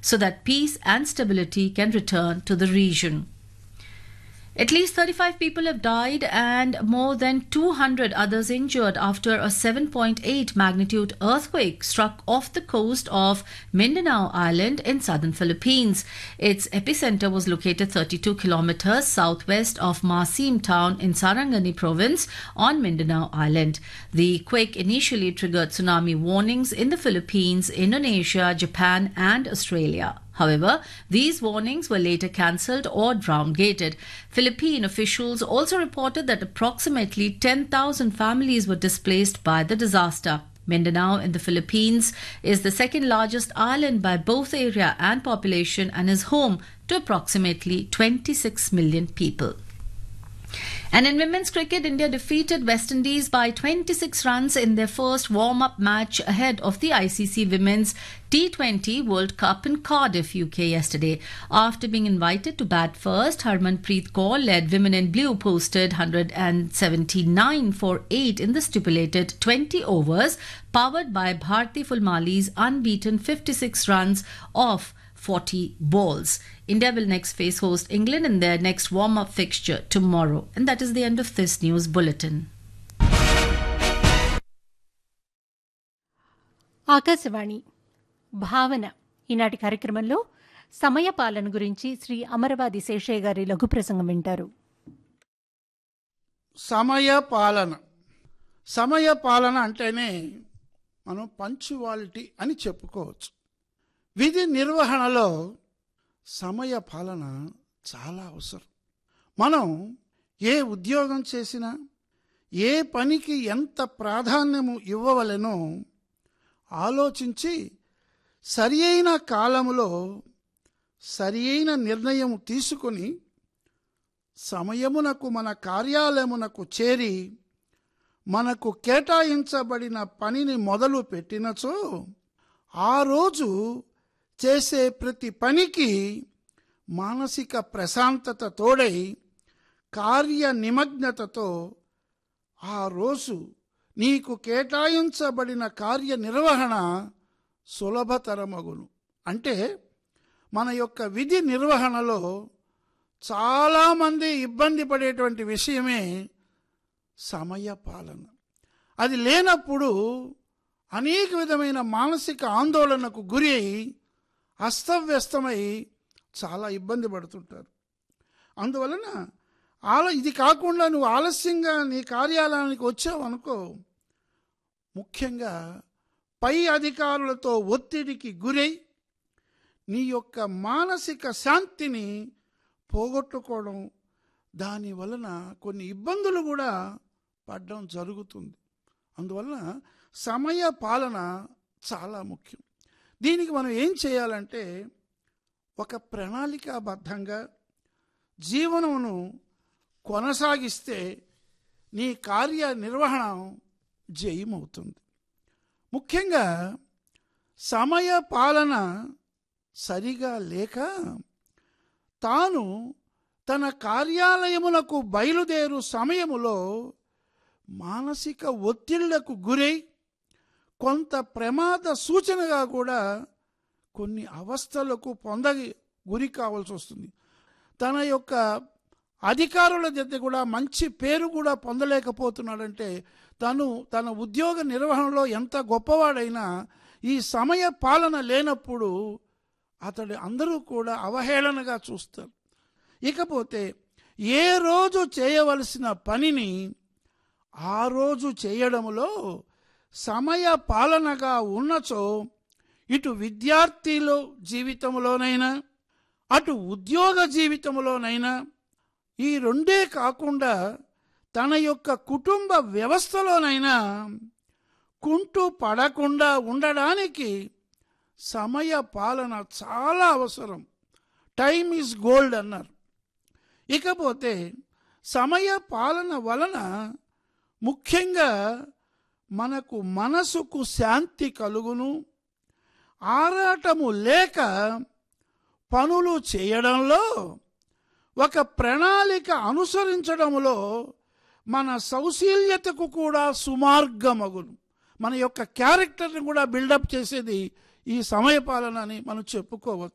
so that peace and stability can return to the region. At least 35 people have died and more than 200 others injured after a 7.8 magnitude earthquake struck off the coast of Mindanao Island in southern Philippines. Its epicenter was located 32 kilometers southwest of Masim town in Sarangani province on Mindanao Island. The quake initially triggered tsunami warnings in the Philippines, Indonesia, Japan, and Australia. However, these warnings were later cancelled or downgraded. Philippine officials also reported that approximately 10,000 families were displaced by the disaster. Mindanao in the Philippines is the second largest island by both area and population and is home to approximately 26 million people. And in women's cricket, India defeated West Indies by 26 runs in their first warm up match ahead of the ICC Women's T20 World Cup in Cardiff, UK yesterday. After being invited to bat first, Harmanpreet Kaur led Women in Blue posted 179 for 8 in the stipulated 20 overs, powered by Bharti Fulmali's unbeaten 56 runs off 40 balls. India will next face host England in their next warm up fixture tomorrow. And that is the end of this news bulletin. Akashvani భావన ఈనాటి కార్యక్రమంలో సమయ పాలన గురించి శ్రీ అమరవాది శేషయ్య గారి లఘు ప్రసంగం వింటారు సమయ పాలన సమయ పాలన అంటేనే మనం పంచువాలిటీ అని చెప్పుకోవచ్చు విధి నిర్వహణలో సమయ పాలన చాలా అవసరం మనం ఏ ఉద్యోగం చేసినా ఏ పనికి ఎంత ప్రాధాన్యము ఇవ్వవలెనో ఆలోచించి సరి అయిన కాలములో సరి అయిన నిర్ణయం తీసుకుని సమయమునకు మన కార్యాలయమునకు చేరి మనకు కేటాయించబడిన పనిని మొదలు పెట్టినచో ఆ రోజు చేసే ప్రతి పనికి మానసిక ప్రశాంతత తోడై కార్య నిమగ్నతతో ఆ రోజు నీకు కేటాయించబడిన కార్య నిర్వహణ సులభతరమగును అంటే మన యొక్క విధి నిర్వహణలో చాలామంది ఇబ్బంది పడేటువంటి విషయమే సమయ పాలన అది లేనప్పుడు అనేక విధమైన మానసిక ఆందోళనకు గురి అయి అస్తవ్యస్తమై చాలా ఇబ్బంది పడుతుంటారు అందువలన ఆల ఇది కాకుండా నువ్వు ఆలస్యంగా నీ కార్యాలయానికి వచ్చావు అనుకో ముఖ్యంగా పై అధికారులతో ఒత్తిడికి గురై నీ యొక్క మానసిక శాంతిని పోగొట్టుకోవడం దాని వలన కొన్ని ఇబ్బందులు కూడా పడడం జరుగుతుంది అందువలన సమయ పాలన చాలా ముఖ్యం దీనికి మనం ఏం చేయాలంటే ఒక ప్రణాళికాబద్ధంగా జీవనమును కొనసాగిస్తే నీ కార్య నిర్వహణ జయమవుతుంది ముఖ్యంగా సమయ పాలన సరిగా లేక తాను తన కార్యాలయమునకు బయలుదేరు సమయములో మానసిక ఒత్తిళ్లకు గురై కొంత ప్రమాద సూచనగా కూడా కొన్ని అవస్థలకు పొందగి గురి కావాల్సి వస్తుంది తన యొక్క అధికారుల దగ్గర కూడా మంచి పేరు కూడా పొందలేకపోతున్నాడంటే తను తన ఉద్యోగ నిర్వహణలో ఎంత గొప్పవాడైనా ఈ సమయ పాలన లేనప్పుడు అతడు అందరూ కూడా అవహేళనగా చూస్తారు ఇకపోతే ఏ రోజు చేయవలసిన పనిని ఆ రోజు చేయడములో సమయ పాలనగా ఉన్నచో ఇటు విద్యార్థిలో జీవితంలోనైనా అటు ఉద్యోగ జీవితంలోనైనా ఈ రెండే కాకుండా తన యొక్క కుటుంబ వ్యవస్థలోనైనా కుంటు పడకుండా ఉండడానికి సమయ పాలన చాలా అవసరం టైమ్ ఈజ్ గోల్డ్ అన్నారు ఇకపోతే సమయ పాలన వలన ముఖ్యంగా మనకు మనసుకు శాంతి కలుగును ఆరాటము లేక పనులు చేయడంలో ఒక ప్రణాళిక అనుసరించడంలో మన సౌశీల్యతకు కూడా సుమార్గమగును మన యొక్క క్యారెక్టర్ని కూడా బిల్డప్ చేసేది ఈ సమయపాలన అని మనం చెప్పుకోవచ్చు